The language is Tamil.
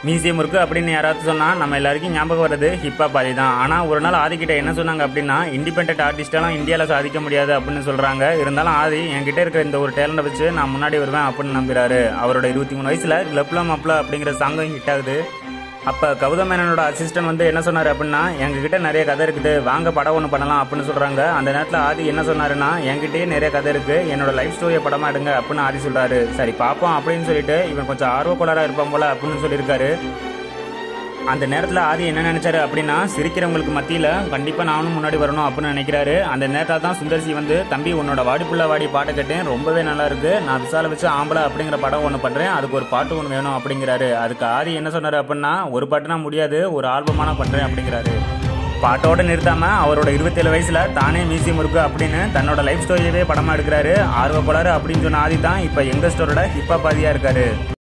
மியூசியம் இருக்கு அப்படின்னு யாராவது சொன்னா நம்ம எல்லாருக்கும் ஞாபகம் வர்றது ஹிப்ஹாப் பாதி தான் ஆனா ஒரு நாள் ஆதி கிட்ட என்ன சொன்னாங்க அப்படின்னா இண்டிபெண்டன்ட் ஆர்டிஸ்டெல்லாம் இந்தியாவில் சாதிக்க முடியாது அப்படின்னு சொல்றாங்க இருந்தாலும் ஆதி என்கிட்ட இருக்கிற இந்த ஒரு டேலண்ட்டை வச்சு நான் முன்னாடி வருவேன் அப்படின்னு நம்புறாரு அவரோட இருபத்தி மூணு வயசுல கிளப்ல மப்ல அப்படிங்கிற சாங்கும் ஹிட் ஆகுது அப்ப கௌதம் மேனனோட அசிஸ்டன்ட் வந்து என்ன சொன்னாரு அப்படின்னா எங்ககிட்ட நிறைய கதை இருக்குது வாங்க படம் ஒன்று பண்ணலாம் அப்படின்னு சொல்றாங்க அந்த நேரத்தில் ஆதி என்ன சொன்னாருன்னா என்கிட்டயே நிறைய கதை இருக்கு என்னோட லைஃப் ஸ்டோரியை படமா எடுங்க அப்படின்னு ஆதி சொல்றாரு சரி பார்ப்போம் அப்படின்னு சொல்லிட்டு இவன் கொஞ்சம் ஆர்வக்கோளரா இருப்பான் போல அப்படின்னு சொல்லியிருக்காரு அந்த நேரத்தில் ஆதி என்ன நினைச்சாரு அப்படின்னா சிரிக்கிறவங்களுக்கு மத்தியில் கண்டிப்பாக நானும் முன்னாடி வரணும் அப்படின்னு நினைக்கிறாரு அந்த நேரத்தில் தான் சுந்தர்சி வந்து தம்பி உன்னோட வாடிப்புள்ள வாடி பாட்டை கேட்டேன் ரொம்பவே நல்லா இருக்கு நான் விசால வச்சு ஆம்பளை அப்படிங்கிற படம் ஒன்று பண்ணுறேன் அதுக்கு ஒரு பாட்டு ஒன்று வேணும் அப்படிங்கிறாரு அதுக்கு ஆதி என்ன சொன்னார் அப்படின்னா ஒரு பாட்டுனா முடியாது ஒரு ஆல்பமான பண்ணுறேன் அப்படிங்கிறாரு பாட்டோட நிறுத்தாம அவரோட இருபத்தேழு வயசுல தானே மியூசியம் இருக்கு அப்படின்னு தன்னோட லைஃப் ஸ்டோரியவே படமா எடுக்கிறாரு ஆர்வப்படாரு அப்படின்னு சொன்ன ஆதி தான் இப்போ எங்க ஸ்டோரோட ஹிப்பா பாதியா இருக்காரு